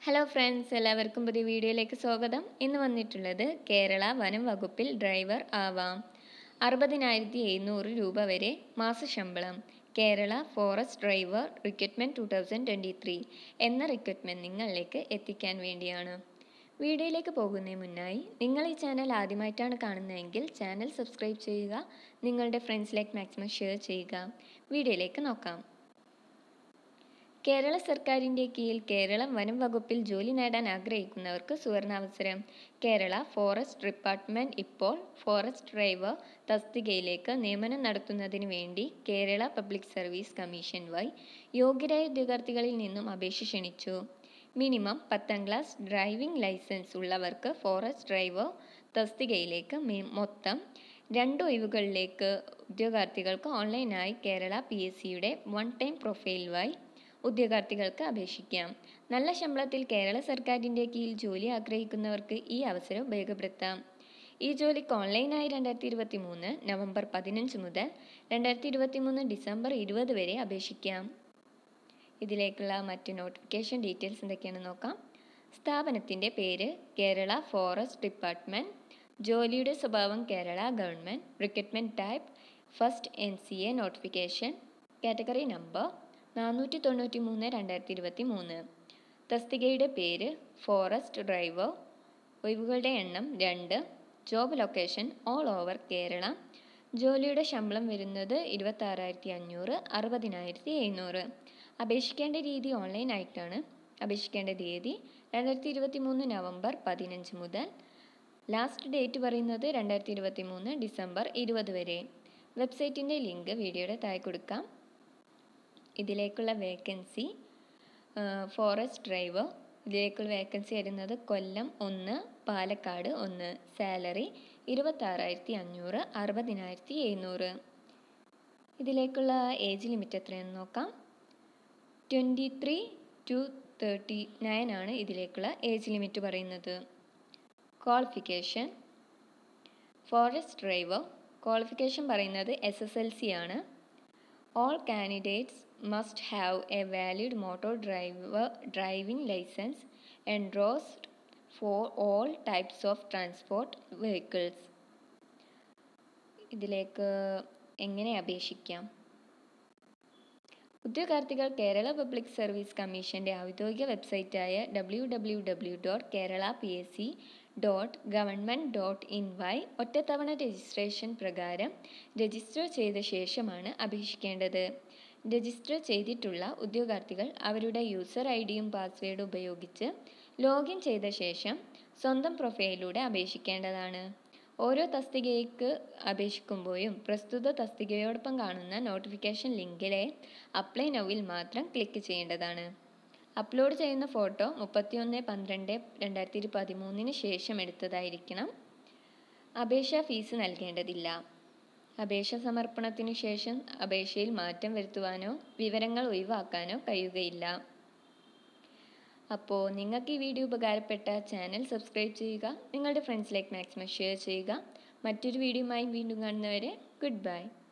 hello friends എല്ലാവർക്കും പുതിയ വീഡിയോയിലേക്ക് സ്വാഗതം ഇന്ന് വന്നിട്ടുള്ളത് കേരള വനം വകുപ്പിൽ ഡ്രൈവർ ആവാം അറുപതിനായിരത്തി എഴുന്നൂറ് രൂപ വരെ മാസശമ്പളം Kerala forest driver recruitment two thousand twenty three എന്ന റിക്രൂട്ട്മെൻറ്റ് നിങ്ങളിലേക്ക് എത്തിക്കാൻ വേണ്ടിയാണ് വീഡിയോയിലേക്ക് പോകുന്നതിന് മുന്നായി നിങ്ങൾ ഈ ചാനൽ ആദ്യമായിട്ടാണ് കാണുന്നതെങ്കിൽ ചാനൽ സബ്സ്ക്രൈബ് ചെയ്യുക നിങ്ങളുടെ ഫ്രണ്ട്സിലേക്ക് മാക്സിമം ഷെയർ ചെയ്യുക വീഡിയോയിലേക്ക് നോക്കാം കേരള സർക്കാരിൻ്റെ കീഴിൽ കേരളം വനം വകുപ്പിൽ ജോലി നേടാൻ ആഗ്രഹിക്കുന്നവർക്ക് സുവർണാവസരം കേരള ഫോറസ്റ്റ് ഡിപ്പാർട്ട്മെൻറ്റ് ഇപ്പോൾ ഫോറസ്റ്റ് ഡ്രൈവർ തസ്തികയിലേക്ക് നിയമനം നടത്തുന്നതിന് വേണ്ടി കേരള പബ്ലിക് സർവീസ് കമ്മീഷൻ വഴി യോഗ്യരായ ഉദ്യോഗാർത്ഥികളിൽ നിന്നും അപേക്ഷ ക്ഷണിച്ചു മിനിമം പത്താം ക്ലാസ് ഡ്രൈവിംഗ് ലൈസൻസ് ഉള്ളവർക്ക് ഫോറസ്റ്റ് ഡ്രൈവർ തസ്തികയിലേക്ക് മൊത്തം രണ്ട് ഒഴിവുകളിലേക്ക് ഉദ്യോഗാർത്ഥികൾക്ക് ഓൺലൈനായി കേരള പി എസ് സിയുടെ വൺ ടൈം പ്രൊഫൈൽ വഴി ഉദ്യോഗാർത്ഥികൾക്ക് അപേക്ഷിക്കാം നല്ല ശമ്പളത്തിൽ കേരള സർക്കാരിൻ്റെ കീഴിൽ ജോലി ആഗ്രഹിക്കുന്നവർക്ക് ഈ അവസരം ഉപയോഗപ്പെടുത്താം ഈ ജോലിക്ക് ഓൺലൈനായി രണ്ടായിരത്തി ഇരുപത്തി മൂന്ന് നവംബർ പതിനഞ്ച് മുതൽ രണ്ടായിരത്തി ഇരുപത്തി മൂന്ന് ഡിസംബർ ഇരുപത് വരെ അപേക്ഷിക്കാം ഇതിലേക്കുള്ള മറ്റ് നോട്ടിഫിക്കേഷൻ ഡീറ്റെയിൽസ് എന്തൊക്കെയാണെന്ന് നോക്കാം സ്ഥാപനത്തിൻ്റെ പേര് കേരള ഫോറസ്റ്റ് ഡിപ്പാർട്ട്മെൻറ്റ് ജോലിയുടെ സ്വഭാവം Kerala government recruitment type first N C A notification category number നാനൂറ്റി തൊണ്ണൂറ്റി മൂന്ന് രണ്ടായിരത്തി ഇരുപത്തി മൂന്ന് തസ്തികയുടെ പേര് ഫോറസ്റ്റ് ഡ്രൈവർ ഒഴിവുകളുടെ എണ്ണം രണ്ട് job location all over Kerala ജോലിയുടെ ശമ്പളം വരുന്നത് ഇരുപത്താറായിരത്തി അഞ്ഞൂറ് അറുപതിനായിരത്തി എഴുന്നൂറ് അപേക്ഷിക്കേണ്ട രീതി ഓൺലൈനായിട്ടാണ് അപേക്ഷിക്കേണ്ട തീയതി രണ്ടായിരത്തി ഇരുപത്തി മൂന്ന് നവംബർ പതിനഞ്ച് മുതൽ ലാസ്റ്റ് ഡേറ്റ് പറയുന്നത് രണ്ടായിരത്തി ഇരുപത്തി മൂന്ന് ഡിസംബർ ഇരുപത് വരെ വെബ്സൈറ്റിൻ്റെ ലിങ്ക് വീഡിയോയുടെ താഴെ കൊടുക്കാം ഇതിലേക്കുള്ള വേക്കൻസി ഫോറസ്റ്റ് ഡ്രൈവർ ഇതിലേക്കുള്ള വേക്കൻസി വരുന്നത് കൊല്ലം ഒന്ന് പാലക്കാട് ഒന്ന് സാലറി ഇരുപത്താറായിരത്തി അഞ്ഞൂറ് അറുപതിനായിരത്തി എഴുന്നൂറ് ഇതിലേക്കുള്ള ഏജ് ലിമിറ്റ് എത്രയാണെന്ന് നോക്കാം twenty three to thirty nine ആണ് ഇതിലേക്കുള്ള ഏജ് ലിമിറ്റ് പറയുന്നത് ക്വാളിഫിക്കേഷൻ ഫോറസ്റ്റ് ഡ്രൈവർ ക്വാളിഫിക്കേഷൻ പറയുന്നത് എസ് എസ് എൽ സി ആണ് all candidates must have a valid motor driver driving license endorsed for all types of transport vehicles ഇതിലേക്ക് എങ്ങനെ അപേക്ഷിക്കാം ഉദ്യോഗാർത്ഥികൾ Kerala public service കമ്മീഷൻ്റെ ഔദ്യോഗിക വെബ്സൈറ്റായ W W W dot Kerala P S C dot government dot in വൈ ഒറ്റത്തവണ രജിസ്ട്രേഷൻ പ്രകാരം രജിസ്റ്റർ ചെയ്ത ശേഷമാണ് അപേക്ഷിക്കേണ്ടത് രജിസ്റ്റർ ചെയ്തിട്ടുള്ള ഉദ്യോഗാർത്ഥികൾ അവരുടെ യൂസർ ഐ ഡിയും പാസ്വേഡും ഉപയോഗിച്ച് ലോഗിൻ ചെയ്ത ശേഷം സ്വന്തം പ്രൊഫൈലിലൂടെ അപേക്ഷിക്കേണ്ടതാണ് ഓരോ തസ്തികയ്ക്ക് അപേക്ഷിക്കുമ്പോഴും പ്രസ്തുത തസ്തികയോടൊപ്പം കാണുന്ന നോട്ടിഫിക്കേഷൻ ലിങ്കിലെ അപ്ലൈ നൗവിൽ മാത്രം ക്ലിക്ക് ചെയ്യേണ്ടതാണ് അപ്ലോഡ് ചെയ്യുന്ന ഫോട്ടോ മുപ്പത്തിയൊന്ന് പന്ത്രണ്ട് രണ്ടായിരത്തി പതിമൂന്നിന് ശേഷം എടുത്തതായിരിക്കണം അപേക്ഷാ ഫീസ് നൽകേണ്ടതില്ല അപേക്ഷ സമർപ്പണത്തിനു ശേഷം അപേക്ഷയിൽ മാറ്റം വരുത്തുവാനോ വിവരങ്ങൾ ഒഴിവാക്കാനോ കഴിയുകയില്ല അപ്പോൾ നിങ്ങൾക്ക് ഈ വീഡിയോ ഉപകാരപ്പെട്ട ചാനൽ സബ്സ്ക്രൈബ് ചെയ്യുക നിങ്ങളുടെ ഫ്രണ്ട്സിലേക്ക് മാക്സിമം ഷെയർ ചെയ്യുക മറ്റൊരു വീഡിയോയുമായി വീണ്ടും കാണുന്നവരെ ഗുഡ് ബൈ